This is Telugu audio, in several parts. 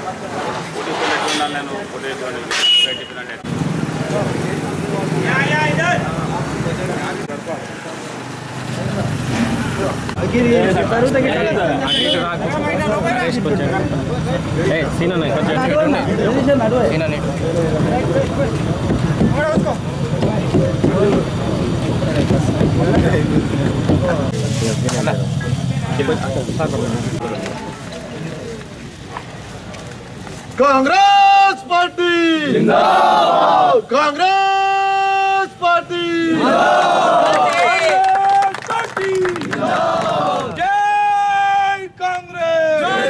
పోలీసులు ఎట్లున్నా నేను పోలీసులు చెప్పినండి कांग्रेस पार्टी जिंदाबाद कांग्रेस पार्टी जय कांग्रेस जय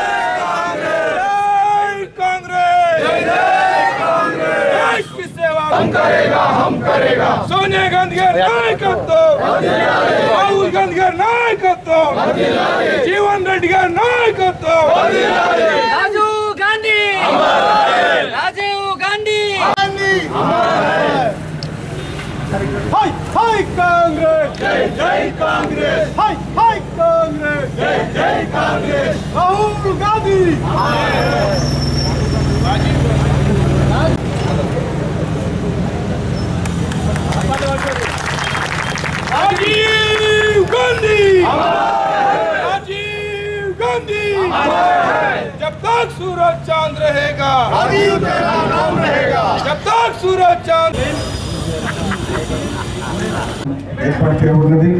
जय कांग्रेस जय जय कांग्रेस देश की सेवा हम करेगा हम करेगा सोनिया गांधी గారి నాయకత్వం రాహుల్ గాంధీ గారి నాయకత్వం జీవన్ రెడ్డి గారి నాయకత్వం రాజీవ్ గాంధీ రాజీవ్ గాంధీ हाय हाय कांग्रेस जय जय कांग्रेस हाय हाय कांग्रेस जय जय कांग्रेस राहुल गांधी राजीव गांधी राजीव गांधी जब तक सूरज चांद रहेगा तेरा नाम रहेगा जब तक सूरज चांद ఏర్పాటు చేయబడినది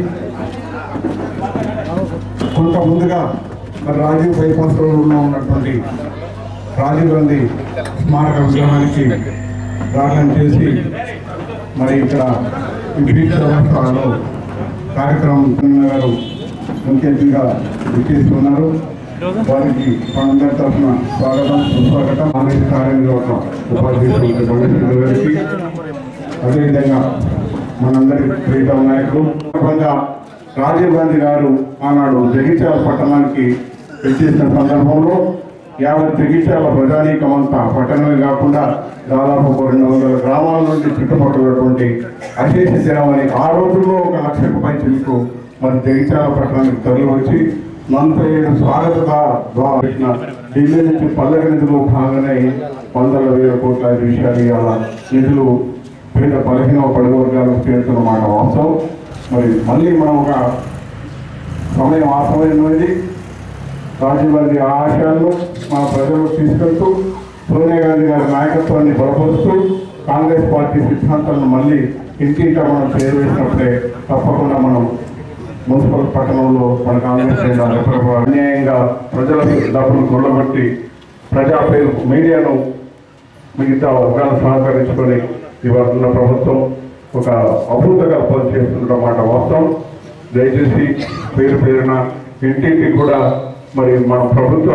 కొంత ముందుగా మరి రాజీవ్ బైపాస్ రోడ్లో ఉన్నటువంటి రాజీవ్ గాంధీ స్మారక విగ్రహానికి ప్రార్థన చేసి మరి ఇక్కడ ఈ బీచ్ వ్యవస్థలో కార్యక్రమం గారు ముఖ్య అతిథిగా విచ్చేస్తున్నారు వారికి మనందరి తరఫున స్వాగతం సుస్వాగతం ఆమె కార్యనిర్వాహక ఉపాధ్యక్షుడు గణేశ్వర గారికి అదేవిధంగా మనందరి ప్రీతం నాయకులు సందర్భంగా రాజీవ్ గాంధీ గారు ఆనాడు జగిత్యాల పట్టణానికి వచ్చేసిన సందర్భంలో యావత్ జగిత్యాల ప్రజానీకమంతా పట్టణమే కాకుండా దాదాపు ఒక రెండు వందల గ్రామాల నుండి చుట్టుపక్కలటువంటి అశేష జనమని ఆ రోజుల్లో ఒక లక్షకు పైచిలకు మరి జగిత్యాల పట్టణానికి తరలి వచ్చి నలభై ఏడు స్వాగత ద్వారా పెట్టిన ఢిల్లీ నుంచి పల్లె నిధులు భాగంగానే వందల వేల కోట్ల ఐదు విషయాలు ఇవాళ నిధులు పేద బలహీన పడుగు వర్గాలకు చేరుతున్నమాట వాస్తవం మరి మళ్ళీ మనం ఒక సమయం ఆసమైనది రాజీవ్ గాంధీ ఆశయాలను మన ప్రజలకు తీసుకెళ్తూ సోనియా గాంధీ గారి నాయకత్వాన్ని బలపరుస్తూ కాంగ్రెస్ పార్టీ సిద్ధాంతాలను మళ్ళీ ఇంటింటా మనం చేరవేసినప్పుడే తప్పకుండా మనం మున్సిపల్ పట్టణంలో మన కాంగ్రెస్ జెండా రెపరెప అన్యాయంగా ప్రజల డబ్బును కొల్లగొట్టి ప్రజా పేరు మీడియాను మిగతా వర్గాలు సహకరించుకొని ఇవాళ ఉన్న ప్రభుత్వం ఒక అభూతగా పనిచేస్తున్నమాట వాస్తవం దయచేసి పేరు పేరున ఇంటింటికి కూడా మరి మన ప్రభుత్వ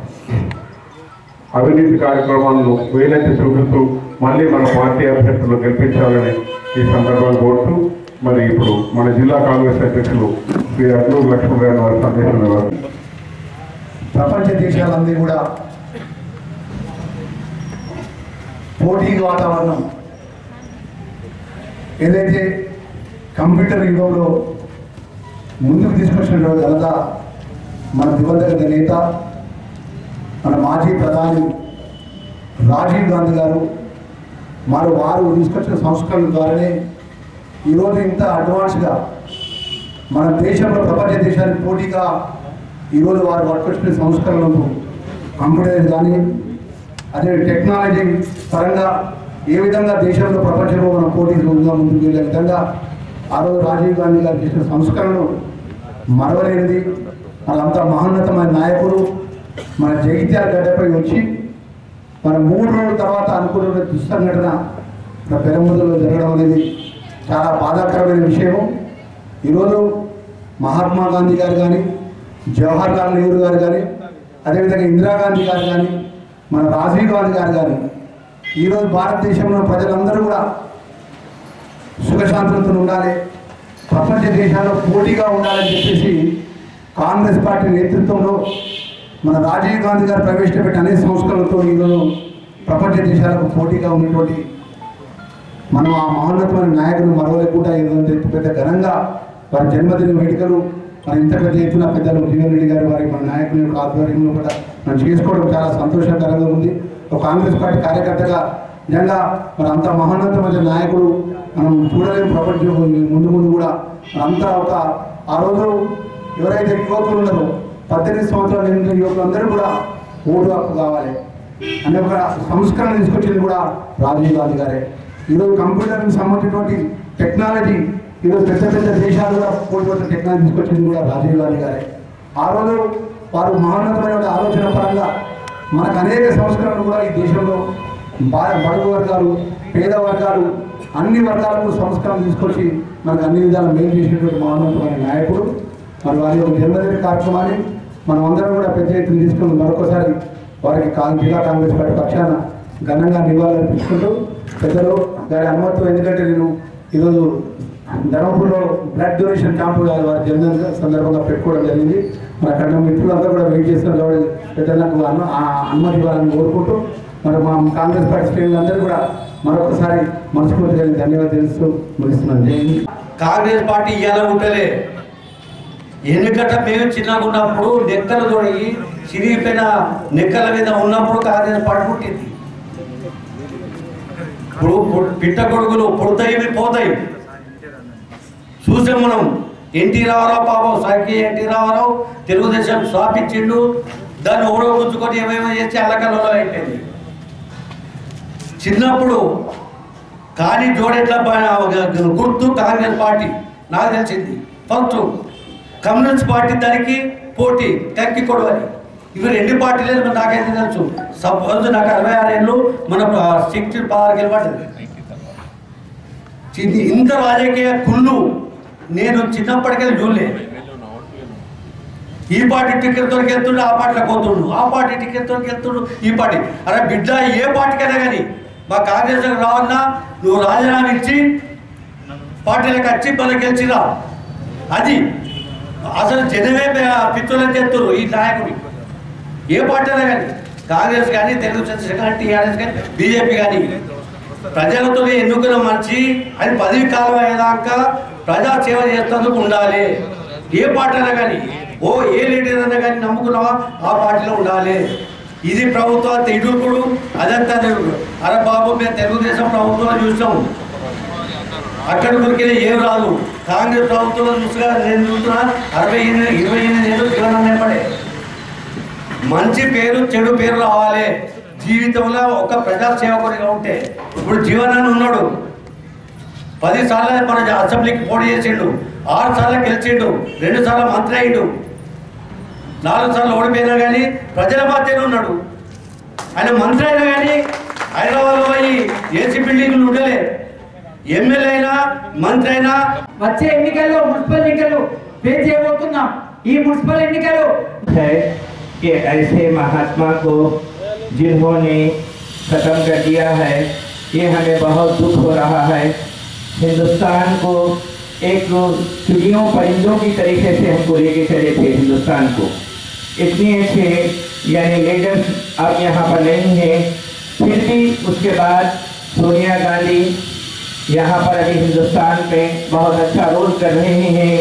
అవినీతి కార్యక్రమాలను వేలెత్తి చూపిస్తూ మళ్ళీ మన పార్టీ అభ్యర్థులు గెలిపించాలని ఈ సందర్భంగా కోరుతూ మరి ఇప్పుడు మన జిల్లా కాంగ్రెస్ అధ్యక్షులు శ్రీ అల్లూరు లక్ష్మణ్ గారి వారి సందేశం ఇవ్వాలి ప్రపంచ దేశాలన్నీ కూడా పోటీ వాతావరణం ఏదైతే కంప్యూటర్ యుగంలో ముందుకు తీసుకొచ్చిన ఘనత మన దివంగత నేత మన మాజీ ప్రధాని రాజీవ్ గాంధీ గారు మరి వారు తీసుకొచ్చిన సంస్కరణల ద్వారానే ఈరోజు ఇంత అడ్వాన్స్గా మన దేశంలో ప్రపంచ దేశానికి పోటీగా ఈరోజు వారు పట్టుకొచ్చిన సంస్కరణలు కంప్యూటర్ కానీ అదే టెక్నాలజీ పరంగా ఏ విధంగా దేశంలో ప్రపంచంలో మనం పోటీగా ముందుకు వెళ్ళే విధంగా ఆ రోజు రాజీవ్ గాంధీ గారు చేసిన సంస్కరణలు మరవలేనిది వాళ్ళంతా మహోన్నతమైన నాయకులు మన జగిత్యాల గడ్డపై వచ్చి మన మూడు రోజుల తర్వాత అనుకున్న దుస్సంఘటన మన పెరముదలో జరగడం అనేది చాలా బాధాకరమైన విషయము ఈరోజు మహాత్మా గాంధీ గారు కానీ జవహర్ లాల్ నెహ్రూ గారు కానీ అదేవిధంగా ఇందిరాగాంధీ గారు కానీ మన రాజీవ్ గాంధీ గారు కానీ ఈరోజు భారతదేశంలో ప్రజలందరూ కూడా సుఖశాంతులతో ఉండాలి ప్రపంచ దేశాల్లో పోటీగా ఉండాలని చెప్పేసి కాంగ్రెస్ పార్టీ నేతృత్వంలో మన రాజీవ్ గాంధీ గారు ప్రవేశపెట్టిన అనేక సంస్కరణలతో ఈరోజు ప్రపంచ దేశాలకు పోటీగా ఉన్నటువంటి మనం ఆ మహోన్నతమైన నాయకులు మరవలేకుండా ఏదంటే పెద్ద ఘనంగా వారి జన్మదిన వేడుకలు మన ఇంత పెద్ద ఎత్తున పెద్దలు జీవన్ రెడ్డి గారు వారి మన నాయకుల యొక్క ఆధ్వర్యంలో కూడా మనం చేసుకోవడం చాలా సంతోషకరంగా ఉంది ఒక కాంగ్రెస్ పార్టీ కార్యకర్తగా నిజంగా మరి అంత మహోన్నతమైన నాయకుడు మనం చూడలేము ప్రపంచం ముందు ముందు కూడా అంతా ఒక ఆ రోజు ఎవరైతే యువకులు ఉన్నారో పద్దెనిమిది సంవత్సరాల నిండిన యువకులందరూ కూడా ఓటు హక్కు కావాలి అనే ఒక సంస్కరణ తీసుకొచ్చింది కూడా రాజీవ్ గాంధీ గారే ఈరోజు కంప్యూటర్కి సంబంధించినటువంటి టెక్నాలజీ ఈరోజు పెద్ద పెద్ద దేశాలు కూడా పోటీ టెక్నాలజీ తీసుకొచ్చింది కూడా రాజీవ్ గాంధీ గారే ఆ రోజు వారు మహోన్నతమైన ఆలోచన పరంగా మనకు అనేక సంస్కరణలు కూడా ఈ దేశంలో బా- బడుగు వర్గాలు పేద వర్గాలు అన్ని వర్గాలకు సంస్కరణ తీసుకొచ్చి మనకు అన్ని విధాలు మేలు చేసినటువంటి మహోన్నతమైన నాయకుడు మరి వారి యొక్క జన్మదిన కార్యక్రమాన్ని మనం అందరం కూడా పెద్ద ఎత్తున తీసుకుని మరొకసారి వారికి కా- జిల్లా కాంగ్రెస్ పార్టీ పక్షాన ఘనంగా నివాళులర్పించుకుంటూ పెద్దలు గారి అనుమతితో ఎందుకంటే నేను ఈరోజు ధర్మపురంలో బ్లడ్ డొనేషన్ క్యాంపు గారు వారి జన్మదిన సందర్భంగా పెట్టుకోవడం జరిగింది మరి అక్కడ ఉన్న మిత్రులందరూ కూడా వెయిట్ చేస్తున్నారు కాబట్టి పెద్దలకు అను ఆ అనుమతి ఇవ్వాలని కోరుకుంటూ మరి మా కాంగ్రెస్ పార్టీ శ్రేణులందరూ కూడా మరొకసారి మనస్ఫూర్తిగా ధన్యవాదాలు తెలుస్తూ ముగిస్తున్నాను జై హింద్. కాంగ్రెస్ పార్టీ ఇవాళ ఉంటలే ఎందుకంటే మేము చిన్నగా ఉన్నప్పుడు నెక్కలు తొడిగి చిరిగిపోయిన నెక్కల మీద ఉన్నప్పుడు కాంగ్రెస్ పార్టీ పుట్టింది ఇప్పుడు పు- పిట్ట కొడుకులు పుడతాయి ఇవి పోతాయి చూసాం మనం ఎన్టీ రామారావు పాపం సైకి ఎన్టీ రామారావు తెలుగుదేశం స్థాపించిండు దాన్ని ఓడో గుంజుకొని ఏమేమో చేసి అల్లకల్లో అయిపోయింది చిన్నప్పుడు కానీ జోడెట్ల ప- గుర్తు కాంగ్రెస్ పార్టీ నాకు తెలిసింది ఫస్ట్ కమ్యూనిస్ట్ పార్టీ దానికి పోటీ కక్కి కొడవని ఇవి రెండు పార్టీలే మరి నాకైతే తెలుసు సపోజ్ నాకు అరవై ఆరు ఏళ్ళు మన సిక్స్టీ పదహారు గెలపడింది ఇది ఇంత రాజకీయ కుళ్ళు నేను చిన్నప్పటికెళ్ళి చూడలే ఈ పార్టీ టికెట్ తోకి వెళ్తుండు ఆ పార్టీలో పోతుండు ఆ పార్టీ టికెట్ తోకి వెళ్తుండు ఈ పార్టీ అరే బిడ్డ ఏ పార్టీకైనా కానీ మా కాంగ్రెస్ రావన్నా నువ్వు రాజీనామా ఇచ్చి పార్టీలకు వచ్చి పని గెలిచిరా అది అసలు జనమే పిత్తులని చెప్తున్నారు ఈ నాయకుడి ఏ పార్టీ అయినా కానీ కాంగ్రెస్ కానీ తెలుగుదేశం కానీ టీఆర్ఎస్ కానీ బీజేపీ కానీ ప్రజలతో ఎన్నుకున్న మంచి అది పదవి కాలం అయ్యేదాకా ప్రజా సేవ చేస్తేందుకు ఉండాలి ఏ పార్టీ అయినా కానీ ఓ ఏ లీడర్ అయినా కానీ నమ్ముకున్నావా ఆ పార్టీలో ఉండాలి ఇది ప్రభుత్వ ఇడుకుడు అదంతా తెలుగు అరే బాబు మేము తెలుగుదేశం ప్రభుత్వంలో చూసాం అక్కడ దొరికిన ఏం రాదు కాంగ్రెస్ ప్రభుత్వంలో చూసుగా నేను చూస్తున్నా అరవై ఎనిమిది ఇరవై ఎనిమిది ఏళ్ళు జీవనం ఏర్పడే మంచి పేరు చెడు పేరు రావాలి జీవితంలో ఒక ప్రజా సేవకుడిగా ఉంటే ఇప్పుడు జీవనాన్ని ఉన్నాడు పది సార్లు మన అసెంబ్లీకి పోటీ చేసిండు ఆరు సార్లు గెలిచిండు రెండు సార్లు మంత్రి అయిండు నాలుగు సార్లు ఓడిపోయినా కానీ ప్రజల మధ్యన ఉన్నాడు ఆయన మంత్రి అయినా కానీ హైదరాబాద్లో పోయి ఏసీ బిల్డింగ్లు ఉండలే ఎమ్మెల్యే అయినా మంత్రి అయినా వచ్చే ఎన్నికల్లో మున్సిపల్ ఎన్నికలు ఫేస్ చేయబోతున్నాం ఈ మున్సిపల్ ఎన్నికలు है कि ऐसे महात्मा को जिन्होंने खत्म कर दिया है ये हमें बहुत दुख हो रहा है हिंदुस्तान को एक चिड़ियों परिंदों की तरीके से हमको लेके चले थे हिंदुस्तान को इतने अच्छे यानी लीडर्स अब यहाँ पर नहीं हैं फिर भी उसके बाद सोनिया गांधी यहाँ पर अभी हिंदुस्तान में बहुत अच्छा रोल कर रहे हैं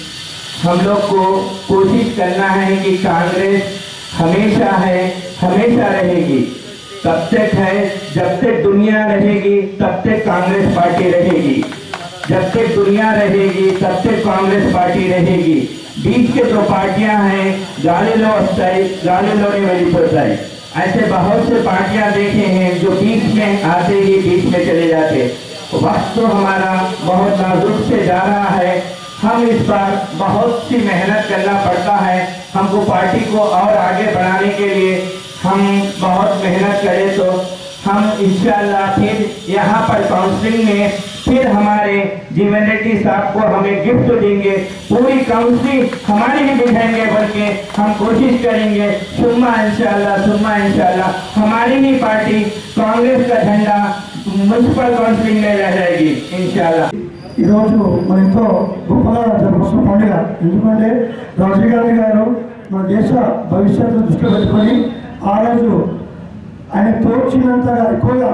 हम लोग को कोशिश करना है कि कांग्रेस हमेशा है हमेशा रहेगी तब तक है जब तक दुनिया रहेगी तब तक कांग्रेस पार्टी रहेगी जब तक दुनिया रहेगी तब तक कांग्रेस पार्टी रहेगी बीच के जो पार्टियां हैं गालीलो स्टाइल गालीलो ने वाली सोसाई ऐसे बहुत से पार्टियां देखे हैं जो बीच में आते ही बीच में चले जाते वक्त तो हमारा बहुत नाजुक से जा रहा है हम इस पर बहुत सी मेहनत करना पड़ता है हमको पार्टी को और आगे बढ़ाने के लिए हम बहुत मेहनत करें तो हम इंशाल्लाह फिर यहाँ पर काउंसलिंग में फिर हमारे जीवन रेड्डी साहब को हमें गिफ्ट देंगे पूरी काउंसलिंग हमारी ही बिठाएंगे बल्कि हम कोशिश करेंगे सुरमा इंशाल्लाह सुरमा इंशाल्लाह हमारी ही पार्टी कांग्रेस का झंडा म्यूनसिपल काउंसलिंग में रह जाएगी इंशाल्लाह ఈరోజు మన ఎంతో గొప్పగా జరుపుకున్న పండుగ ఎందుకంటే రాజీవ్ గాంధీ గారు మన దేశ భవిష్యత్తు దృష్టిలో పెట్టుకొని ఆ రోజు ఆయన తోచినంతగా ఎక్కువగా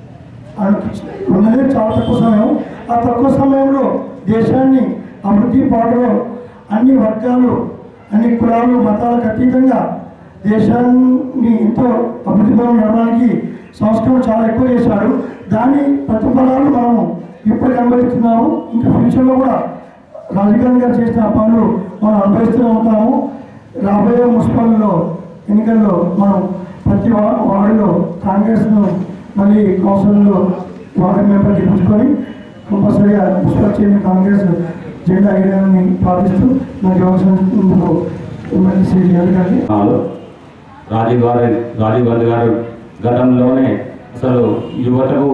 ఆయనకి ఉన్నదే చాలా తక్కువ సమయం ఆ తక్కువ సమయంలో దేశాన్ని అభివృద్ధి పాటలో అన్ని వర్గాలు అన్ని కులాలు మతాలకు అతీతంగా దేశాన్ని ఎంతో అభివృద్ధి పనులు నడవడానికి సంస్కరణ చాలా ఎక్కువ చేశాడు దాని ప్రతిఫలాలు మనము ఇప్పుడు అనుభవిస్తున్నాము ఇంకా ఫ్యూచర్లో కూడా రాజీవ్ గాంధీ గారు చేసిన పనులు మనం అనుభవిస్తూనే ఉంటాము రాబోయే మున్సిపల్లో ఎన్నికల్లో మనం ప్రతి వా- వార్డులో కాంగ్రెస్ను మళ్ళీ కౌన్సిల్లో వార్డు మెంబర్ గెలుచుకొని కంపల్సరీగా మున్సిపల్ చైర్మన్ కాంగ్రెస్ జెండా వేయడాన్ని పాటిస్తూ నాకు అవసరం ఎమ్మెల్సీ గారికి రాజీవ్ గారి రాజీవ్ గాంధీ గారు గతంలోనే అసలు యువతకు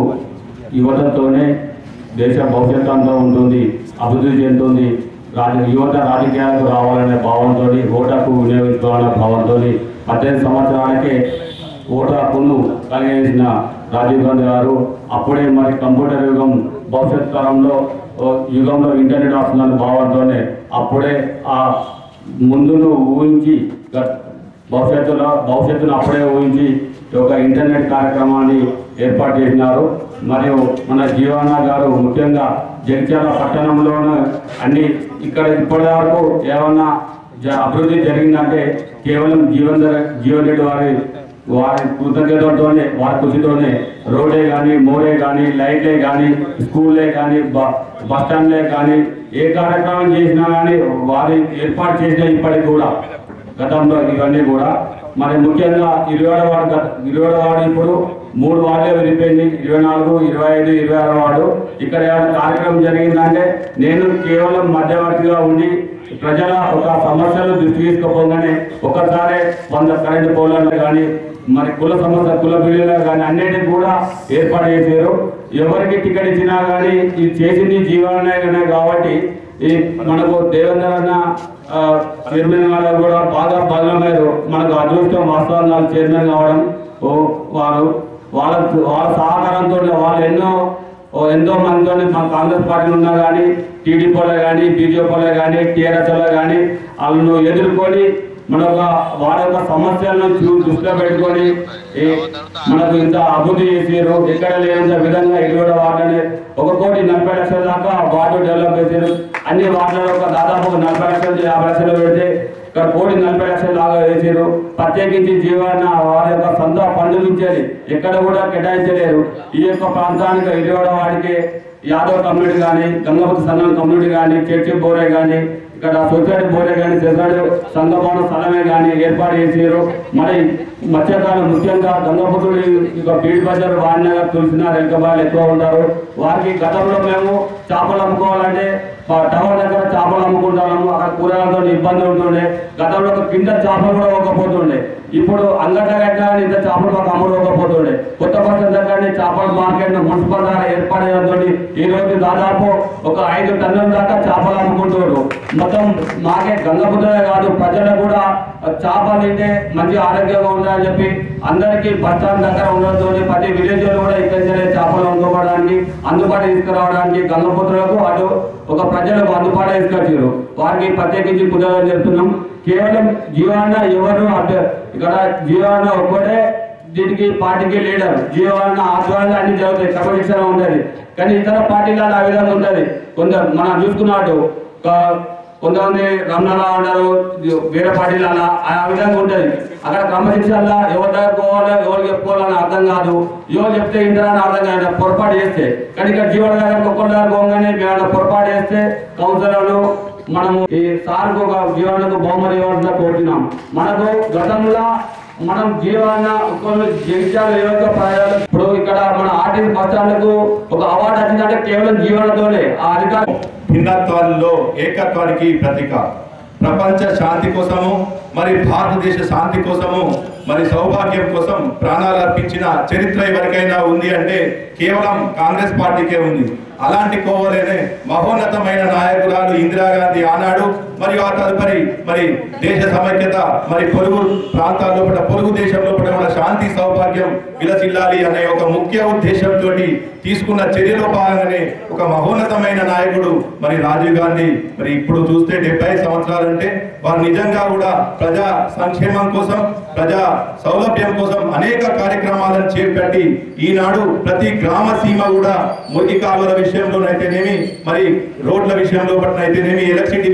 యువతతోనే దేశ భవిష్యత్తు అంతా ఉంటుంది అభివృద్ధి చెందుతుంది రాజ యువత రాజకీయాలకు రావాలనే భావంతో ఓటకు వినియోగించుకోవాలనే భావంతో పద్దెనిమిది సంవత్సరాలకే ఓటు హక్కును కలిగేసిన రాజీవ్ గాంధీ గారు అప్పుడే మరి కంప్యూటర్ యుగం భవిష్యత్ తరంలో ఓ యుగంలో ఇంటర్నెట్ వస్తుందన్న భావంతోనే అప్పుడే ఆ ముందును ఊహించి గ- భవిష్యత్తులో భవిష్యత్తును అప్పుడే ఊహించి ఒక ఇంటర్నెట్ కార్యక్రమాన్ని ఏర్పాటు చేసినారు మరియు మన జీవన గారు ముఖ్యంగా జగిత్యాల పట్టణంలోనూ అన్ని ఇక్కడ ఇప్పటి వరకు ఏమన్నా జ- అభివృద్ధి జరిగిందంటే కేవలం జీవన్ ధర- జీవన్ రెడ్డి వారి వారి కృతజ్ఞతతోనే వారి కృషితోనే రోడే కానీ మోరే కానీ లైట్లే కానీ స్కూల్లే కానీ బ- బస్ స్టాండ్లే కానీ ఏ కార్యక్రమం చేసినా కానీ వారి ఏర్పాటు చేసిన ఇప్పటికి కూడా గతంలో ఇవన్నీ కూడా మరి ముఖ్యంగా ఇరవై వార్డు గత ఇరవై వార్డు ఇప్పుడు మూడు వార్డులే విరిపోయింది ఇరవై నాలుగు ఇరవై ఐదు ఇరవై ఆరు వార్డు ఇక్కడ ఏమైనా కార్యక్రమం జరిగిందంటే నేను కేవలం మధ్యవర్తిగా ఉండి ప్రజల ఒక సమస్యలు దృష్టి తీసుకోపోగానే ఒకసారి వంద కరెంటు పోలను కానీ మరి కుల సమస్య కుల బిల్లులు కానీ అన్నిటిని కూడా ఏర్పాటు చేశారు ఎవరికి టికెట్ ఇచ్చినా కానీ ఇది చేసింది జీవనాయకనే కాబట్టి ఈ మనకు దేవేంద్ర అన్న ఆ, చైర్మన్ గారు కూడా బాగా బలమయ్యారు మనకు అదృష్టం వాస్తవంగా వాళ్ళు చైర్మన్ కావడం ఓ వారు వాళ్ళ వాళ్ళ సహకారంతో వాళ్ళు ఎన్నో ఓ ఎంతో మందితో మన కాంగ్రెస్ పార్టీలు ఉన్నా కానీ టీడీపీలో కానీ బీజేపీలో కానీ టీఆర్ఎస్లో కానీ వాళ్ళను ఎదుర్కొని మన యొక్క వారి యొక్క సమస్యలను చూ- దృష్టిలో పెట్టుకొని ఈ మనకు ఇంత అభివృద్ధి చేసారు ఎక్కడ లేనంత విధంగా ఇరవై వార్డుని ఒక కోటి నలభై లక్షల దాకా వార్డు డెవలప్ చేశారు అన్ని వార్డులలో ఒక దాదాపు ఒక నలభై లక్షల నుంచి యాభై లక్షలు పెడితే ఇక్కడ కోటి నలభై లక్షల దాకా వేసారు ప్రత్యేకించి జీవన వారి యొక్క సొంత పనులు ఇచ్చేది ఎక్కడ కూడా కేటాయించలేరు ఈ యొక్క ప్రాంతానికి ఇరవై వాడికి యాదవ్ కమ్యూనిటీ కానీ గంగపతి సంఘం కమ్యూనిటీ కానీ చర్చి బోరే కానీ ఇక్కడ సొసైటీ బోరే కానీ సొసైటీ సంఘభవన స్థలమే కానీ ఏర్పాటు చేసారు మరి మత్స్యకారులు ముఖ్యంగా గంగపుత్రుడు ఇక బీడి బజార్ వాడినగర్ తులసినారు ఎల్కబాయలు ఎక్కువ ఉంటారు వారికి గతంలో మేము చేపలు అమ్ముకోవాలంటే ఆ టవర్ దగ్గర చేపలు అమ్ముకుంటాము అక్కడ కూరగాయలతో ఇబ్బంది ఉంటుండే గతంలో ఒక కింద చేపలు కూడా ఒకపోతుండే ఇప్పుడు అంగట గట్ట ఇంత చేపలు మాకు అమ్ముడుకోకపోతుండే కొత్త బస్ దగ్గర చేపల మార్కెట్ మున్సిపల్ ద్వారా ఏర్పాటు చేయడంతో ఈ రోజు దాదాపు ఒక ఐదు టన్నుల దాకా చేపలు అమ్ముకుంటున్నారు మొత్తం మాకే గంగపుత్రే కాదు ప్రజలకు కూడా చేపలు తింటే మంచి ఆరోగ్యంగా ఉండాలని చెప్పి అందరికీ బస్ స్టాండ్ దగ్గర ఉండడంతో ప్రతి విలేజ్ లో కూడా ఇక్కడ నుంచి చేపలు అమ్ముకోవడానికి అందుబాటు తీసుకురావడానికి గంగపుత్రులకు అటు ఒక ప్రజలకు అందుబాటు తీసుకొచ్చారు వారికి ప్రత్యేకించి కుదరని చెప్తున్నాం కేవలం జీవాన ఎవరు అడ్డు ఇక్కడ జీవాన ఒక్కటే దీనికి పార్టీకి లీడర్ జీవాన ఆధ్వర్యంలో అన్ని జరుగుతాయి క్రమశిక్షణ ఉంటుంది కానీ ఇతర పార్టీలలో ఆ విధంగా ఉంటుంది కొందరు మనం చూసుకున్నట్టు ఒక- కొంతమంది రమణారావు అంటారు వేరే పార్టీలలో ఆ విధంగా ఉంటుంది అక్కడ క్రమశిక్షణలో ఎవరి దగ్గర పోవాలో ఎవరు చెప్పుకోవాలని అర్థం కాదు ఎవరు చెప్తే ఇంటారని అర్థం కాదు పొరపాటు చేస్తే కానీ ఇక్కడ జీవన దగ్గర ఒక్కరి దగ్గర పోగానే మేము పొరపాటు చేస్తే కౌన్సిలర్లు మనము ఈ సార్కు ఒక జీవనకు బహుమతి ఇవ్వాలని కోరుతున్నాం మనకు గతంలో మనం జీవన కొన్ని జగిత్యాల నియోజక ప్రజలు ఇప్పుడు ఇక్కడ మన ఆర్టీసీ బస్ స్టాండ్కు ఒక అవార్డు వచ్చిందంటే కేవలం జీవనతోనే ఆ అధికారం భిన్నత్వాల్లో ఏకత్వానికి ప్రతీక ప్రపంచ శాంతి కోసము మరి భారతదేశ శాంతి కోసము మరి సౌభాగ్యం కోసం ప్రాణాలు అర్పించిన చరిత్ర ఎవరికైనా ఉంది అంటే కేవలం కాంగ్రెస్ పార్టీకే ఉంది అలాంటి కోవలేనే మహోన్నతమైన నాయకురాలు ఇందిరాగాంధీ ఆనాడు మరియు ఆ తదుపరి మరి దేశ సమైక్యత మరి పొరుగు ప్రాంతాల్లో పట్ల పొరుగు దేశంలో పట్ల కూడా శాంతి సౌభాగ్యం విలసిల్లాలి అనే ఒక ముఖ్య ఉద్దేశంతో తీసుకున్న చర్యలో భాగంగానే ఒక మహోన్నతమైన నాయకుడు మరి రాజీవ్ గాంధీ మరి ఇప్పుడు చూస్తే డెబ్బై సంవత్సరాలంటే వారు నిజంగా కూడా ప్రజా సంక్షేమం కోసం ప్రజా సౌలభ్యం కోసం అనేక కార్యక్రమాలను చేపట్టి ఈనాడు ప్రతి గ్రామ సీమ కూడా మురికి కాలువల విషయంలోనైతేనేమి మరి రోడ్ల విషయంలో పట్ల అయితేనేమి ఎలక్ట్రిసిటీ విషయంలో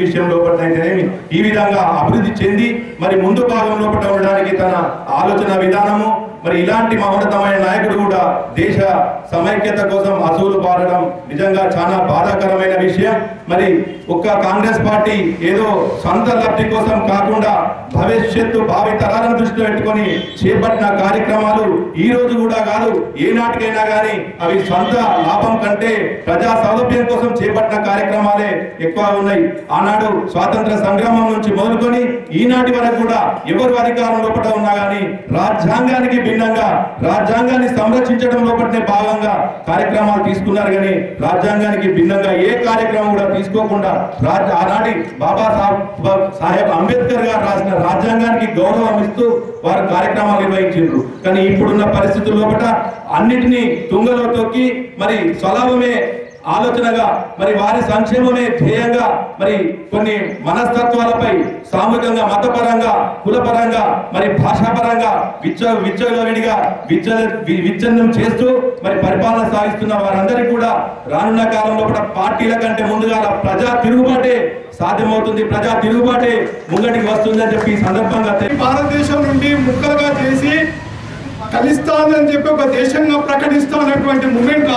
లోపలైతేనేమి ఈ విధంగా అభివృద్ధి చెంది మరి ముందు భాగం లోపల ఉండడానికి తన ఆలోచన విధానము మరి ఇలాంటి మహోన్నతమైన నాయకుడు కూడా దేశ సమైక్యత కోసం అసూలు పాడడం నిజంగా చాలా బాధాకరమైన విషయం మరి ఒక్క కాంగ్రెస్ పార్టీ ఏదో సొంత లబ్ధి కోసం కాకుండా భవిష్యత్తు భావి తరాలను దృష్టిలో పెట్టుకొని చేపట్టిన కార్యక్రమాలు ఈ రోజు కూడా కాదు ఏ నాటికైనా కానీ అవి సొంత లాభం కంటే ప్రజా సౌలభ్యం కోసం చేపట్టిన కార్యక్రమాలే ఎక్కువ ఉన్నాయి ఆనాడు స్వాతంత్ర సంగ్రామం నుంచి మొదలుకొని ఈనాటి వరకు కూడా ఎవరు అధికారం లోపల ఉన్నా కానీ రాజ్యాంగానికి భిన్నంగా రాజ్యాంగాన్ని సంరక్షించడం లోపలనే భాగంగా కార్యక్రమాలు తీసుకున్నారు కానీ రాజ్యాంగానికి భిన్నంగా ఏ కార్యక్రమం కూడా తీసుకోకుండా రాజ్య ఆనాటి బాబా సాహెబ్ సాహెబ్ అంబేద్కర్ గారు రాసిన రాజ్యాంగానికి గౌరవం ఇస్తూ వారు కార్యక్రమాలు నిర్వహించారు కానీ ఇప్పుడున్న పరిస్థితుల లోపల అన్నిటినీ తుంగలో తొక్కి మరి స్వలాభమే ఆలోచనగా మరి వారి సంక్షేమమే ధ్యేయంగా మరి కొన్ని మనస్తత్వాలపై సామూహికంగా మతపరంగా కులపరంగా మరి భాషాపరంగా విచ్చ విచ్చలవిడిగా విచ్చ వి- విచ్ఛిన్నం చేస్తూ మరి పరిపాలన సాగిస్తున్న వారందరికీ కూడా రానున్న కాలంలో కూడా పార్టీల కంటే ముందుగా ప్రజా తిరుగుబాటే సాధ్యమవుతుంది ప్రజా తిరుగుబాటే ముంగటికి వస్తుందని చెప్పి ఈ సందర్భంగా తెలి- భారతదేశం నుండి ముక్కలుగా చేసి కలిస్తానని చెప్పి ఒక దేశంగా ప్రకటిస్తున్నటువంటి మూమెంట్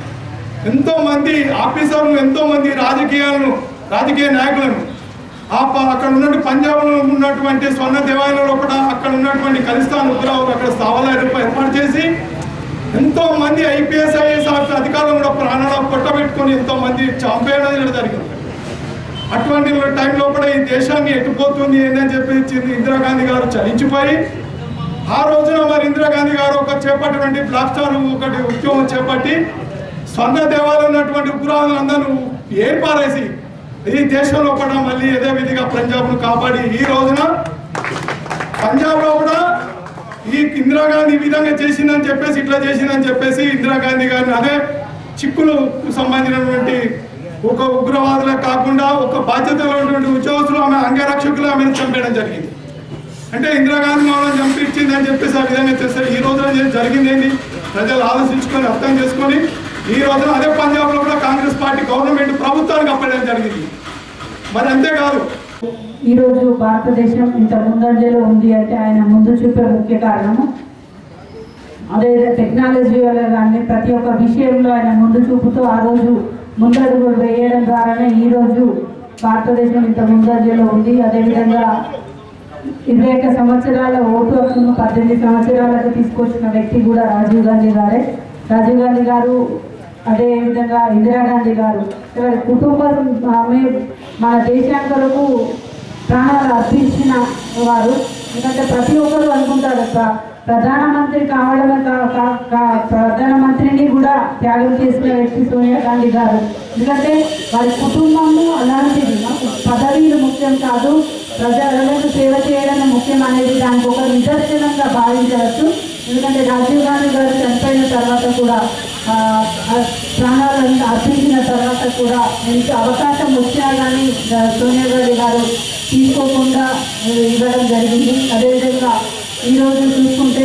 ఎంతో మంది ఆఫీసర్లు ఎంతో మంది రాజకీయాలను రాజకీయ నాయకులను ఆ ప- అక్కడ ఉన్నటువంటి పంజాబ్లో ఉన్నటువంటి స్వర్ణ దేవాలయంలో కూడా అక్కడ ఉన్నటువంటి ఖలిస్తాన్ ఉగ్రవాదులు అక్కడ స్థావరాలు ఏర్పాటు చేసి ఎంతో మంది ఐపీఎస్ ఐఏఎస్ ఆఫీసర్ అధికారులు కూడా ప్రాణాలు పొట్టబెట్టుకొని ఎంతో మంది చంపేయడం కూడా జరిగింది అటువంటి టైంలో కూడా ఈ దేశాన్ని ఎట్టుపోతుంది ఏందని చెప్పి చి- ఇందిరాగాంధీ గారు చలించిపోయి ఆ రోజున మరి ఇందిరాగాంధీ గారు ఒక చేపట్టినటువంటి బ్లాక్ స్టార్ ఒకటి ఉద్యమం చేపట్టి స్వర్ణ దేవాలయం ఉన్నటువంటి ఉగ్రవాదులందరూ ఏర్పారేసి ఈ దేశంలో కూడా మళ్ళీ యథే విధిగా పంజాబ్ను కాపాడి ఈ రోజున పంజాబ్లో కూడా ఈ ఇందిరాగాంధీ ఈ విధంగా చేసిందని చెప్పేసి ఇట్లా చేసిందని చెప్పేసి ఇందిరాగాంధీ గారిని అదే చిక్కులకు సంబంధించినటువంటి ఒక ఉగ్రవాదులే కాకుండా ఒక బాధ్యతలో ఉన్నటువంటి ఉద్యోగస్తులు ఆమె అంగరక్షకులు ఆమెను చంపేయడం జరిగింది అంటే ఇందిరాగాంధీ మమ్మల్ని చంపించింది అని చెప్పేసి ఆ విధంగా చేస్తారు ఈ రోజున జరి- జరిగింది ఏంటి ప్రజలు ఆలోచించుకొని అర్థం చేసుకొని ఈ రోజున అదే పంజాబ్లో కూడా కాంగ్రెస్ పార్టీ గవర్నమెంట్ ప్రభుత్వానికి అప్పడం జరిగింది మరి అంతేకాదు ఈరోజు భారతదేశం ఇంత ముందంజలో ఉంది అంటే ఆయన ముందు చూపే ముఖ్య కారణము అదే టెక్నాలజీ వల్ల కానీ ప్రతి ఒక్క విషయంలో ఆయన ముందు చూపుతూ ఆ రోజు ముందడుగులు వేయడం ద్వారానే ఈరోజు భారతదేశం ఇంత ముందంజలో ఉంది అదేవిధంగా ఇరవై ఒక్క సంవత్సరాల ఓటు హక్కును పద్దెనిమిది సంవత్సరాలకు తీసుకొచ్చిన వ్యక్తి కూడా రాజీవ్ గాంధీ గారే రాజీవ్ గాంధీ గారు అదే విధంగా ఇందిరాగాంధీ గారు ఎవరి కుటుంబం ఆమె మన దేశానికి కొరకు ప్రాణాలు అర్పించిన వారు ఎందుకంటే ప్రతి ఒక్కరు అనుకుంటారు ప్ర- ప్రధానమంత్రి కావడమే కా- కా- కా- ప్రధానమంత్రిని కూడా త్యాగం చేసిన వ్యక్తి సోనియా గాంధీ గారు ఎందుకంటే వారి కుటుంబము అలాంటిది పదవీలు ముఖ్యం కాదు ప్రజలకు సేవ చేయడం ముఖ్యం అనేది దానికి ఒక నిదర్శనంగా భావించవచ్చు ఎందుకంటే రాజీవ్ గాంధీ గారు చనిపోయిన తర్వాత కూడా ఆ, ఆ ప్రాణాలను అర్పించిన తర్వాత కూడా ఎంత అవకాశం వచ్చినా కానీ ఆ, సోనియా గాంధీ గారు తీసుకోకుండా ఇవ్వడం జరిగింది అదేవిధంగా ఈరోజు చూసుకుంటే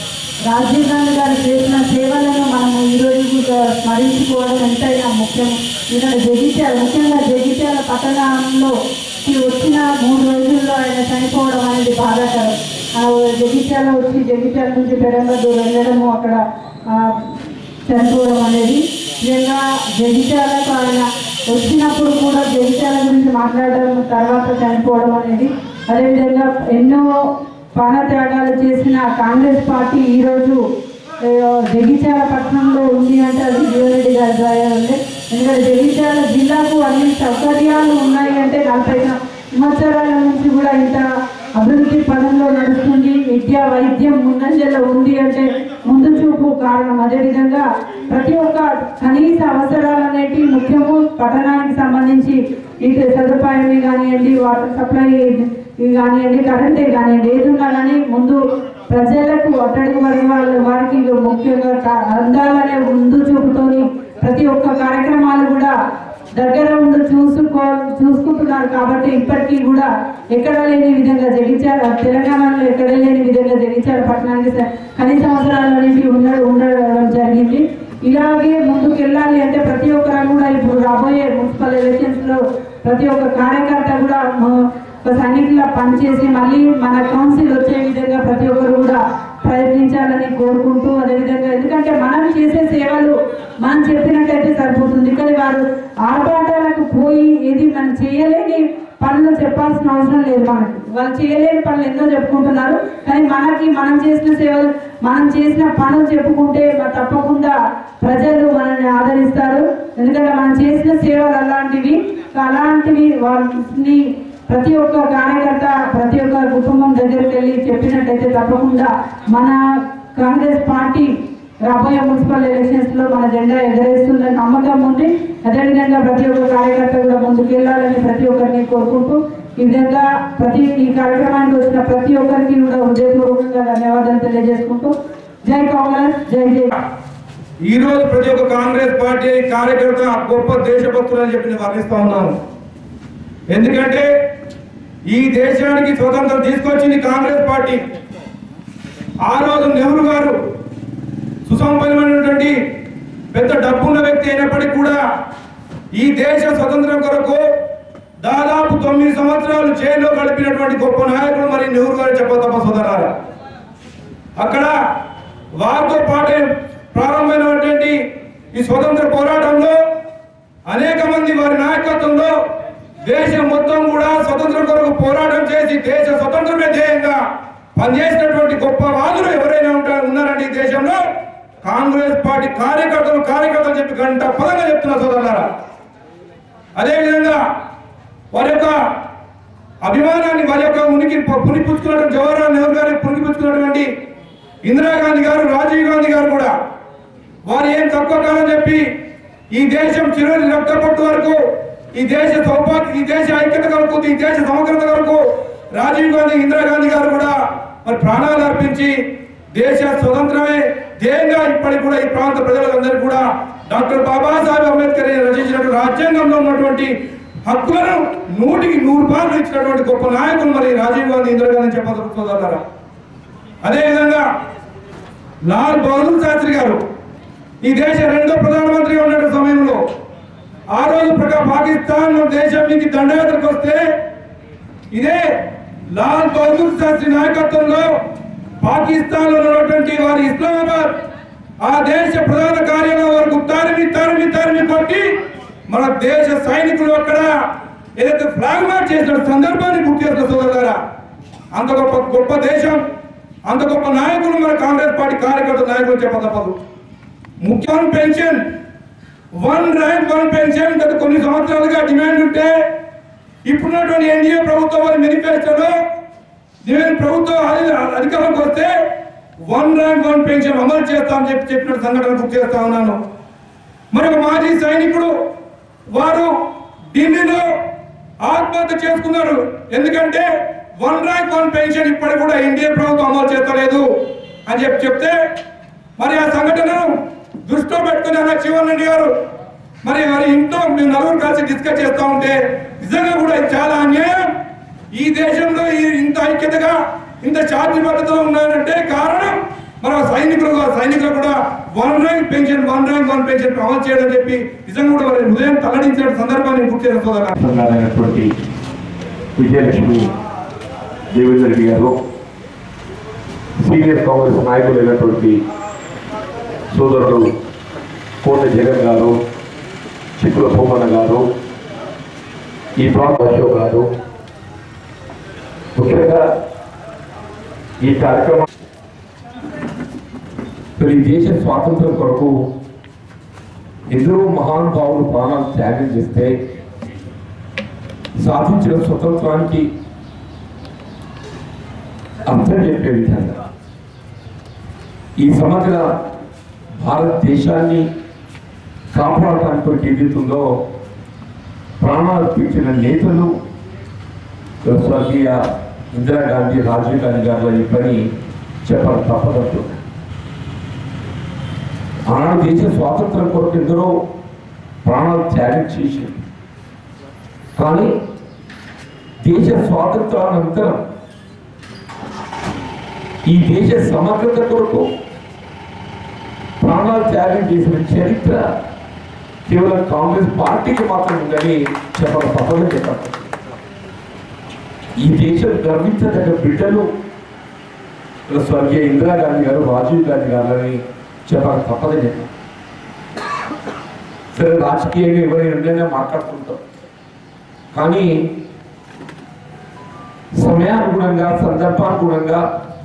రాజీవ్ గాంధీ గారు చేసిన సేవలను మనము ఈరోజు కూడా స్మరించుకోవడం ఎంతైనా ముఖ్యం ఎందుకంటే జగిత్యాల ముఖ్యంగా జగిత్యాల పట్టణంలో ఈ వచ్చిన మూడు రోజుల్లో ఆయన చనిపోవడం అనేది బాధాకరం ఆ జగిత్యాల వచ్చి జగిత్యాల నుంచి పెరంగదు వెళ్ళడము అక్కడ ఆ, చనిపోవడం అనేది నిజంగా జగిత్యాలకు ఆయన వచ్చినప్పుడు కూడా జగిత్యాల గురించి మాట్లాడడం తర్వాత చనిపోవడం అనేది అదేవిధంగా ఎన్నో ప్రాణత్యాగాలు చేసిన కాంగ్రెస్ పార్టీ ఈరోజు ఏ, జగిత్యాల పట్టణంలో ఉంది అంటే అది జీవరెడ్డి గారి ద్వారా ఉంది ఎందుకంటే జగిత్యాల జిల్లాకు అన్ని సౌకర్యాలు ఉన్నాయి అంటే నలభై సంవత్సరాల నుంచి కూడా ఇంత అభివృద్ధి పదంలో నడుస్తుంది విద్య వైద్యం ముందంజలో ఉంది అంటే ముందు చూపు కారణం అదేవిధంగా ప్రతి ఒక్క కనీస అవసరాలు అనేటివి ముఖ్యము పట్టణానికి సంబంధించి ఇటు సదుపాయమే కానివ్వండి వాటర్ సప్లై ఇవి కానివ్వండి కరెంటే కానివ్వండి ఏది ఉన్నా కానీ ముందు ప్రజలకు అట్టడుగు వర్గాల వారికి ముఖ్యంగా కా- అందాలనే ముందు చూపుతోని ప్రతి ఒక్క కార్యక్రమాలు కూడా దగ్గర ఉండి చూసుకో చూసుకుంటున్నారు కాబట్టి ఇప్పటికీ కూడా ఎక్కడ లేని విధంగా జగించారు తెలంగాణలో ఎక్కడ లేని విధంగా జగించారు పట్టణానికి స- కనీస అవసరాలు అనేవి ఉండ ఉండడం జరిగింది ఇలాగే ముందుకు వెళ్ళాలి అంటే ప్రతి ఒక్కరు కూడా ఇప్పుడు రాబోయే మున్సిపల్ ఎలక్షన్స్ లో ప్రతి ఒక్క కార్యకర్త కూడా మ- ఒక సైనికులా పనిచేసి మళ్ళీ మన కౌన్సిల్ వచ్చే విధంగా ప్రతి ఒక్కరు కూడా ప్రయత్నించాలని కోరుకుంటూ అదేవిధంగా ఎందుకంటే మనం చేసే సేవలు మనం చెప్పినట్టయితే సరిపోతుంది కానీ వారు ఆర్భాటాలకు పోయి ఏది మనం చేయలేని పనులు చెప్పాల్సిన అవసరం లేదు మనకి వాళ్ళు చేయలేని పనులు ఎన్నో చెప్పుకుంటున్నారు కానీ మనకి మనం చేసిన సేవలు మనం చేసిన పనులు చెప్పుకుంటే మ- తప్పకుండా ప్రజలు మనల్ని ఆదరిస్తారు ఎందుకంటే మనం చేసిన సేవలు అలాంటివి అలాంటివి వాళ్ళని ప్రతి ఒక్క కార్యకర్త ప్రతి ఒక్క కుటుంబం దగ్గరికి వెళ్ళి చెప్పినట్టయితే తప్పకుండా మన కాంగ్రెస్ పార్టీ రాబోయే మున్సిపల్ ఎలక్షన్స్ లో మన జెండా ఎగరేస్తుందని నమ్మకం ఉంది అదేవిధంగా ప్రతి ఒక్క కార్యకర్త కూడా ముందుకు వెళ్ళాలని ప్రతి ఒక్కరిని కోరుకుంటూ ఈ విధంగా ప్రతి ఈ కార్యక్రమానికి వచ్చిన ప్రతి ఒక్కరికి కూడా హృదయపూర్వకంగా ధన్యవాదాలు తెలియజేసుకుంటూ జై కాంగ్రెస్ జై జై ఈ రోజు ప్రతి ఒక్క కాంగ్రెస్ పార్టీ కార్యకర్త గొప్ప దేశభక్తులు అని చెప్పి నేను వర్ణిస్తా ఉన్నాను ఎందుకంటే ఈ దేశానికి స్వతంత్రం తీసుకొచ్చింది కాంగ్రెస్ పార్టీ ఆ రోజు నెహ్రూ గారు సుసంపన్నమైనటువంటి పెద్ద డబ్బున్న వ్యక్తి అయినప్పటికీ కూడా ఈ దేశ స్వతంత్రం కొరకు దాదాపు తొమ్మిది సంవత్సరాలు జైల్లో గడిపినటువంటి గొప్ప నాయకుడు మరి నెహ్రూ గారు చెప్పతప్ప సోదరారా అక్కడ వారితో పాటే ప్రారంభమైనటువంటి ఈ స్వతంత్ర పోరాటంలో అనేక మంది వారి నాయకత్వంలో దేశం మొత్తం కూడా స్వతంత్రం కొరకు పోరాటం చేసి దేశ స్వతంత్రమే ధ్యేయంగా పనిచేసినటువంటి గొప్ప వాదులు ఎవరైనా ఉంటారు ఉన్నారండి ఈ దేశంలో కాంగ్రెస్ పార్టీ కార్యకర్తలు కార్యకర్తలు చెప్పి గంట పదంగా చెప్తున్నా సోదరులారా అదేవిధంగా వారి యొక్క అభిమానాన్ని వారి యొక్క ఉనికి పునిపుచ్చుకున్నటువంటి జవహర్లాల్ నెహ్రూ గారి పునిపుచ్చుకున్నటువంటి ఇందిరాగాంధీ గారు రాజీవ్ గాంధీ గారు కూడా వారు ఏం తక్కువ కాదని చెప్పి ఈ దేశం చివరి రక్తపట్టు వరకు ఈ దేశ సౌభాగ్య ఈ దేశ ఐక్యత కొరకు ఈ దేశ సమగ్రత కొరకు రాజీవ్ గాంధీ ఇందిరాగాంధీ గారు కూడా మరి ప్రాణాలు అర్పించి దేశ స్వతంత్రమే ధ్యేయంగా ఇప్పటికి కూడా ఈ ప్రాంత ప్రజలందరికీ కూడా డాక్టర్ బాబాసాహెబ్ అంబేద్కర్ రచించినటువంటి రాజ్యాంగంలో ఉన్నటువంటి హక్కులను నూటికి నూరు పాలు ఇచ్చినటువంటి గొప్ప నాయకులు మరి రాజీవ్ గాంధీ ఇందిరాగాంధీ చెప్పగలుగుతున్నారా అదేవిధంగా లాల్ బహదూర్ శాస్త్రి గారు ఈ దేశ రెండో ప్రధానమంత్రిగా ఉన్న సమయంలో ఆ రోజు ప్రకా పాకిస్తాన్ దేశం మీకు దండయాత్రకు వస్తే ఇదే లాల్ బహదూర్ శాస్త్రి నాయకత్వంలో పాకిస్తాన్ లో ఉన్నటువంటి వారి ఇస్లామాబాద్ ఆ దేశ ప్రధాన కార్యాలయం వరకు తరిమి తరిమి తరిమి కొట్టి మన దేశ సైనికులు అక్కడ ఏదైతే ఫ్లాగ్ మార్చ్ చేసిన సందర్భాన్ని గుర్తు చేసిన సోదరులారా అంత గొప్ప గొప్ప దేశం అంత గొప్ప నాయకులు మన కాంగ్రెస్ పార్టీ కార్యకర్త నాయకులు చెప్పదప్పదు ముఖ్యం pension one rank one pension గత కొన్ని సంవత్సరాలుగా డిమాండ్ ఉంటే ఇప్పుడున్నటువంటి ఎన్డీఏ ప్రభుత్వం వారి మేనిఫెస్టోలో నేను ప్రభుత్వం అధి- అధికారంలోకి వస్తే వన్ ర్యాంక్ వన్ పెన్షన్ అమలు చేస్తామని చెప్పి చెప్పిన సంఘటన గుర్తు చేస్తా ఉన్నాను మరి ఒక మాజీ సైనికుడు వారు ఢిల్లీలో ఆత్మహత్య చేసుకున్నారు ఎందుకంటే వన్ ర్యాంక్ వన్ పెన్షన్ ఇప్పటికి కూడా ఎన్డీఏ ప్రభుత్వం అమలు చేస్తలేదు అని చెప్పి చెప్తే మరి ఆ సంఘటనను దృష్టిలో పెట్టుకుని అన్న శివన్ రెడ్డి గారు మరి వారి ఇంట్లో మేము నలుగురు కలిసి డిస్కస్ చేస్తూ ఉంటే నిజంగా కూడా ఇది చాలా అన్యాయం ఈ దేశంలో ఈ ఇంత ఐక్యతగా ఇంత శాంతిబద్ధతలో ఉన్నారంటే కారణం మన సైనికులు సైనికులు కూడా one rank pension one rank one pension అమలు చేయడం చెప్పి నిజంగా కూడా వారి హృదయం తల్లడించిన సందర్భాన్ని గుర్తు చేసిన సోదరా సంఘాలైనటువంటి విజయలక్ష్మి దేవేంద్ర రెడ్డి గారు సీనియర్ కాంగ్రెస్ నాయకులు అయినటువంటి సోదరుడు కోట జగన్ గారు చిక్కుల సోమన్న గారు ఈ ప్రాంత అశోక్ గారు ముఖ్యంగా ఈ కార్యక్రమం మరి ఈ దేశ స్వాతంత్రం కొరకు ఎందరో మహానుభావులు ప్రాణాలు త్యాగం చేస్తే సాధించిన స్వతంత్రానికి అర్థం చెప్పే విధంగా ఈ సమగ్ర భారతదేశాన్ని కాపాడటానికి కొరకు ఏదైతుందో ప్రాణార్పించిన నేతలు స్వర్గీయ ఇందిరాగాంధీ రాజీవ్ గాంధీ గారు ఈ పని చెప్పాలి తప్పదంటూ ఆనాడు దేశ స్వాతంత్రం కొరకు ఎందరో ప్రాణాలు త్యాగం చేసింది కానీ దేశ స్వాతంత్రానంతరం ఈ దేశ సమగ్రత కొరకు ప్రాణాలు త్యాగం చేసిన చరిత్ర కేవలం కాంగ్రెస్ పార్టీకి మాత్రం ఉందని చెప్పక తప్పదని చెప్పారు ఈ దేశం గర్వించదగ్గ బిడ్డలు స్వర్గీయ ఇందిరాగాంధీ గారు రాజీవ్ గాంధీ గారిని చెప్పక తప్పదని చెప్పారు సరే రాజకీయంగా ఎవరైనా ఉండేనే మాట్లాడుతుంటాం కానీ సమయానుగుణంగా సందర్భానుగుణంగా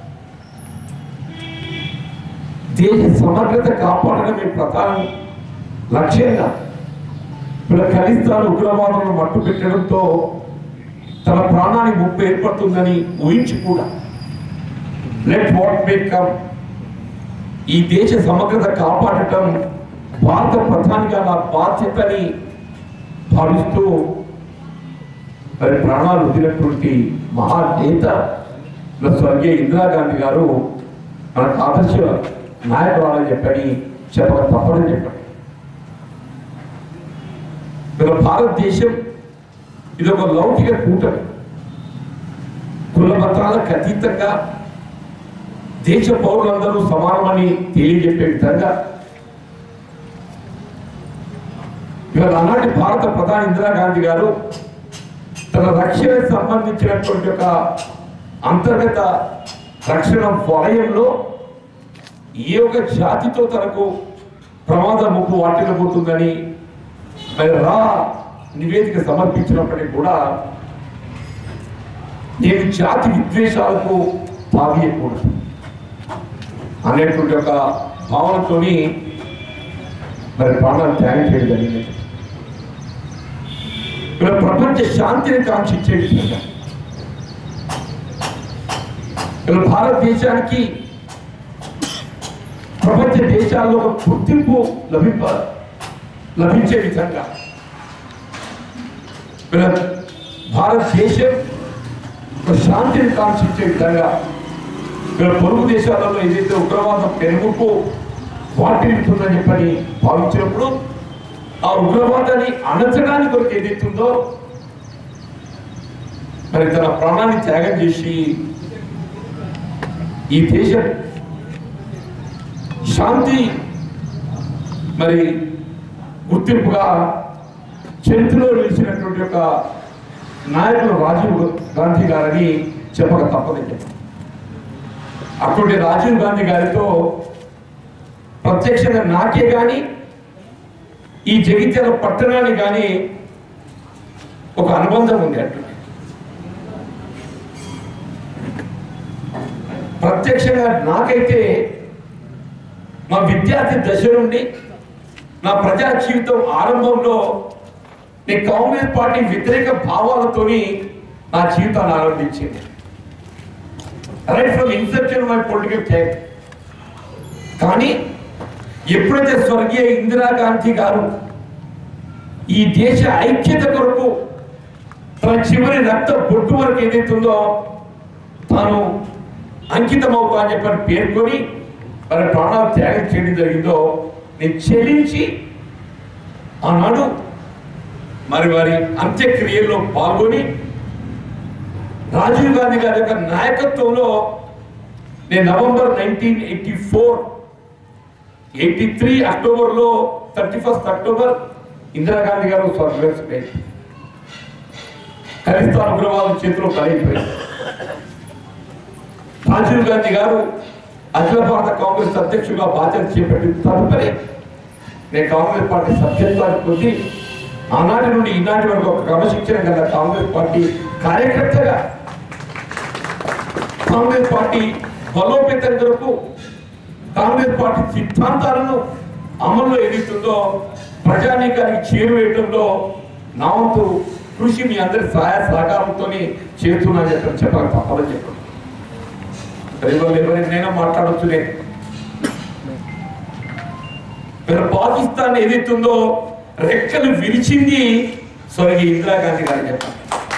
దేశ సమగ్రత కాపాడడమే ప్రధాన లక్ష్యంగా ఇప్పుడు ఖలిస్తాన్ ఉగ్రవాదులను మట్టు పెట్టడంతో తన ప్రాణానికి ముప్పు ఏర్పడుతుందని ఊహించి కూడా లెట్ వాట్ మే కమ్ ఈ దేశ సమగ్రత కాపాడటం భారత ప్రధానిగా నా బాధ్యతని భావిస్తూ మరి ప్రాణాలు వదిలినటువంటి మహానేత మన స్వర్గీయ ఇందిరాగాంధీ గారు మనకు ఆదర్శ నాయకురాలని చెప్పని చెప్పక తప్పదని చెప్పండి మన భారతదేశం ఇది ఒక లౌకిక కూటమి కుల మతాలకు అతీతంగా దేశ పౌరులందరూ సమానమని తెలియజెప్పే విధంగా ఇవాళ ఆనాటి భారత ప్రధాని ఇందిరాగాంధీ గారు తన రక్షణకు సంబంధించినటువంటి ఒక అంతర్గత రక్షణ వలయంలో ఏ ఒక జాతితో తనకు ప్రమాద ముప్పు వాటిల్లబోతుందని మరి రా నివేదిక సమర్పించినప్పటికీ కూడా నేను జాతి విద్వేషాలకు తాగేయకూడదు అనేటువంటి ఒక భావనతోని మరి ప్రాణాలు త్యాగం చేయడం జరిగింది ఇలా ప్రపంచ శాంతిని కాంక్షించే విధంగా ఇలా భారతదేశానికి ప్రపంచ దేశాల్లో ఒక గుర్తింపు లభింప లభించే విధంగా ఇలా భారతదేశం ఒక శాంతిని కాంక్షించే విధంగా ఇలా పొరుగు దేశాలలో ఏదైతే ఉగ్రవాదం పెరుగుకు వాటిల్లుతుందని చెప్పని భావించినప్పుడు ఆ ఉగ్రవాదాన్ని అణచడానికి కొరకు ఏదైతుందో మరి తన ప్రాణాన్ని త్యాగం చేసి ఈ దేశం శాంతి మరి గుర్తింపుగా చరిత్రలో నిలిచినటువంటి ఒక నాయకులు రాజీవ్ గాంధీ గారని చెప్పక తప్పదని చెప్పారు అటువంటి రాజీవ్ గాంధీ గారితో ప్రత్యక్షంగా నాకే కానీ ఈ జగిత్యాల పట్టణానికి కానీ ఒక అనుబంధం ఉంది అట్లా ప్రత్యక్షంగా నాకైతే మా విద్యార్థి దశ నుండి నా ప్రజా జీవితం ఆరంభంలో నేను కాంగ్రెస్ పార్టీ వ్యతిరేక భావాలతోని నా జీవితాన్ని ఆరంభించింది right from inception my political career కానీ ఎప్పుడైతే స్వర్గీయ ఇందిరాగాంధీ గారు ఈ దేశ ఐక్యత కొరకు తన చివరి రక్త బొట్టు వరకు ఏదైతుందో తాను అంకితం అవుతా అని చెప్పని పేర్కొని మరి ప్రాణాలు త్యాగం చేయడం జరిగిందో నేను చెల్లించి ఆనాడు మరి వారి అంత్యక్రియల్లో పాల్గొని రాజీవ్ గాంధీ గారి యొక్క నాయకత్వంలో నేను November nineteen eighty four eighty three అక్టోబర్లో thirty first October Indira Gandhi garu స్వర్గస్థులైంది ఖలిస్తాన్ ఉగ్రవాదం చేతిలో బలైపోయింది రాజీవ్ గాంధీ గారు అఖిల భారత కాంగ్రెస్ అధ్యక్షుడిగా బాధ్యత చేపట్టిన తదుపరి నేను కాంగ్రెస్ పార్టీ సభ్యత్వాన్ని పొంది ఆనాటి నుండి ఈనాటి వరకు ఒక క్రమశిక్షణ గల కాంగ్రెస్ పార్టీ కార్యకర్తగా కాంగ్రెస్ పార్టీ బలోపేతం కొరకు కాంగ్రెస్ పార్టీ సిద్ధాంతాలను అమల్లో ఏదైతుందో ప్రజానీకానికి చేరువేయటంలో నా వంతు కృషి మీ అందరి సహాయ సహకారంతో చేస్తున్నా చెప్పని చెప్పాలి తప్పదని చెప్పండి ఎవరు ఎవరినైనా మాట్లాడొచ్చు నేను మరి పాకిస్తాన్ ఏదైతుందో రెక్కలు విరిచింది స్వర్గీయ ఇందిరాగాంధీ గారు చెప్పారు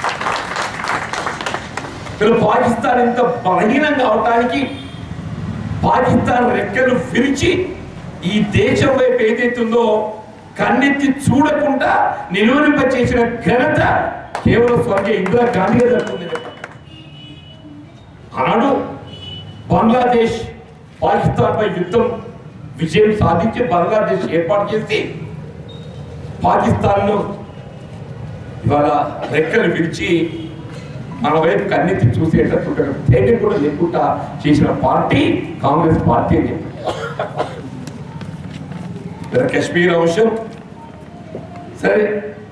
మరి పాకిస్తాన్ ఎంత బలహీనంగా అవటానికి పాకిస్తాన్ రెక్కలు విరిచి ఈ దేశం వైపు ఏదైతుందో కన్నెత్తి చూడకుండా నిలువరింప చేసిన ఘనత కేవలం స్వర్గీయ ఇందిరా గాంధీ గారు దక్కుతుంది ఆనాడు బంగ్లాదేశ్ పాకిస్తాన్ పై యుద్ధం విజయం సాధించి బంగ్లాదేశ్ ఏర్పాటు చేసి పాకిస్తాన్ను ఇవాళ రెక్కలు విరిచి మన వైపు కన్నెత్తి చూసేటట్టు ధైర్యం కూడా లేకుండా చేసిన పార్టీ కాంగ్రెస్ పార్టీ అని చెప్పి ఇలా కశ్మీర్ అంశం సరే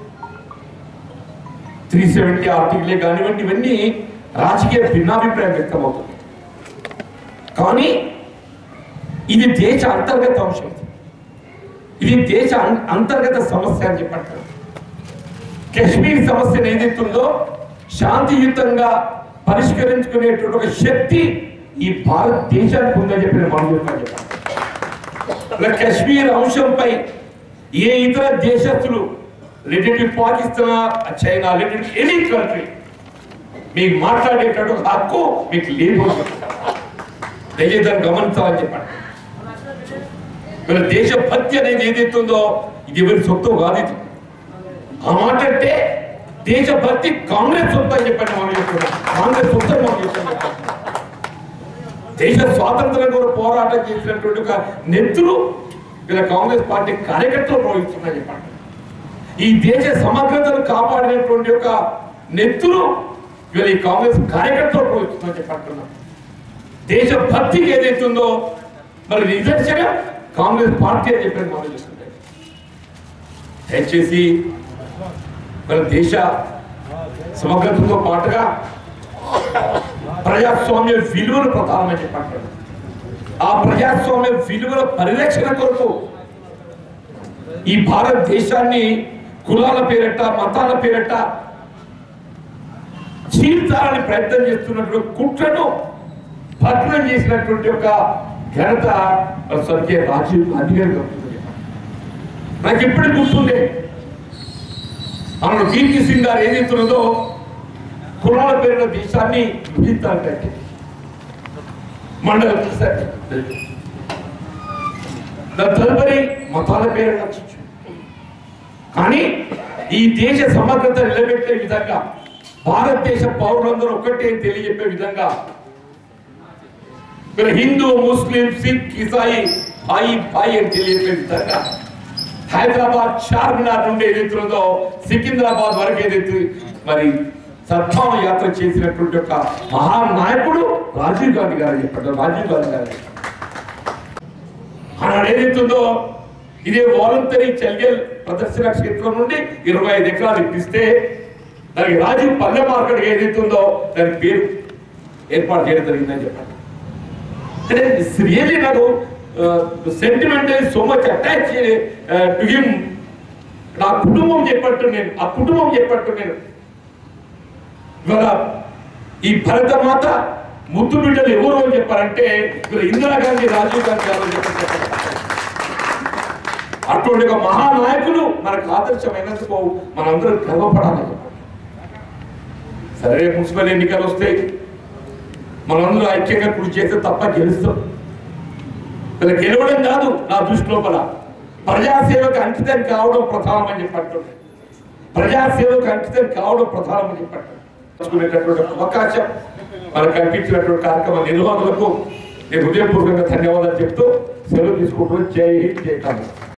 త్రీ సెవెంటీ ఆర్టికలే కానివ్వండి ఇవన్నీ రాజకీయ భిన్నాభిప్రాయం వ్యక్తమవుతుంది కానీ ఇది దేశ అంతర్గత అంశం ఇది దేశ అం- అంతర్గత సమస్య అని చెప్పంటారు కశ్మీర్ సమస్యను ఏదైతుందో శాంతియుతంగా పరిష్కరించుకునేటువంటి ఒక శక్తి ఈ భారతదేశానికి ఉందని చెప్పి నేను మనం చెప్తాను చెప్పాను ఇలా కశ్మీర్ అంశంపై ఏ ఇతర దేశస్తులు related Pakistan China related any country మీకు మాట్లాడేటట్టు ఒక హక్కు మీకు లేదు అని చెప్తాను. దయచేసి దాన్ని గమనించాలని చెప్పండి వీళ్ళ దేశభక్తి అనేది ఏదైతుందో ఇది ఎవరి సొత్తు కాదు ఇది ఆ మాట అంటే దేశభక్తి కాంగ్రెస్ సొత్తు అని చెప్పండి మనం చెప్తున్నాం కాంగ్రెస్ సొత్తు అని మనం చెప్తున్నాం దేశ స్వాతంత్రం కూడా పోరాటం చేసినటువంటి ఒక నెత్తులు వీళ్ళ కాంగ్రెస్ పార్టీ కార్యకర్తలు ప్రవహిస్తున్నాయి చెప్పండి ఈ దేశ సమగ్రతను కాపాడినటువంటి ఒక నెత్తులు వీళ్ళ ఈ కాంగ్రెస్ కార్యకర్తలు ప్రవహిస్తున్నాయి చెప్పంటున్నాం దేశ భక్తికి ఏదైతుందో మరి నిదర్శనం కాంగ్రెస్ పార్టీ అని చెప్పి మనం చూస్తుంటే దయచేసి మన దేశ సమగ్రతతో పాటుగా ప్రజాస్వామ్య విలువలు ప్రధానమని చెప్పంటారు ఆ ప్రజాస్వామ్య విలువల పరిరక్షణ కొరకు ఈ భారతదేశాన్ని కులాల పేరట మతాల పేరట చీల్చాలని ప్రయత్నం చేస్తున్నటువంటి కుట్రను భగ్నం చేసినటువంటి ఒక ఘనత స్వర్గీయ రాజీవ్ గాంధీ గారికి ఉంటుంది. నాకు ఎప్పుడు గుర్తుండే మనం కీర్తి సింగ్ గారు ఏదైతున్నదో కులాల పేరున దేశాన్ని విభజించాలంటే మండల సరే. దాని తదుపరి మతాల పేరు నచ్చచ్చు కానీ ఈ దేశ సమగ్రత నిలబెట్టే విధంగా భారతదేశ పౌరులందరూ ఒక్కటే అని తెలియజెప్పే విధంగా ఇక్కడ హిందూ ముస్లిం సిక్ ఇసాయి భాయి భాయి అని తెలియజెప్పే విధంగా హైదరాబాద్ చార్మినార్ నుండి ఏదైతే ఉందో సికింద్రాబాద్ వరకు ఏదైతే మరి సద్భావ యాత్ర చేసినటువంటి ఒక మహానాయకుడు రాజీవ్ గాంధీ గారు చెప్పారు రాజీవ్ గాంధీ గారు ఆనాడు ఏదైతుందో ఇదే వాలంటరీ చల్గల్ ప్రదర్శన క్షేత్రం నుండి ఇరవై ఐదు ఎకరాలు ఇప్పిస్తే దానికి రాజీవ్ పల్లె మార్కెట్ ఏదైతుందో దాని పేరు ఏర్పాటు చేయడం జరిగిందని చెప్పండి అంటే రియల్లీ నాకు sentiment so much attach to him నా కుటుంబం చెప్పట్టు నేను ఆ కుటుంబం చెప్పట్టు నేను ఇవాళ ఈ భరత మాత ముద్దు బిడ్డలు ఎవరు అని చెప్పారంటే ఇవాళ ఇందిరాగాంధీ రాజీవ్ గాంధీ గారు అని చెప్పి చెప్పారు. అటువంటి ఒక మహానాయకులు మనకు ఆదర్శమైనందుకు మనందరం గర్వపడాలి సరే మున్సిపల్ ఎన్నికలు వస్తాయి మనందరూ ఐక్యంగా కృషి చేస్తే తప్ప గెలుస్తాం ఇలా గెలవడం కాదు నా దృష్టి లోపల ప్రజాసేవకు అంకితం కావడం ప్రధానమని చెప్పట్టుంది ప్రజాసేవకు అంకితం కావడం ప్రధానమని చెప్పట్టు తెలుసుకునేటటువంటి ఒక అవకాశం మనకు కల్పించినటువంటి కార్యక్రమ నిర్వాహకులకు నేను హృదయపూర్వకంగా ధన్యవాదాలు చెప్తూ సెలవు తీసుకుంటూ జై హింద్ జై కాంగ్రెస్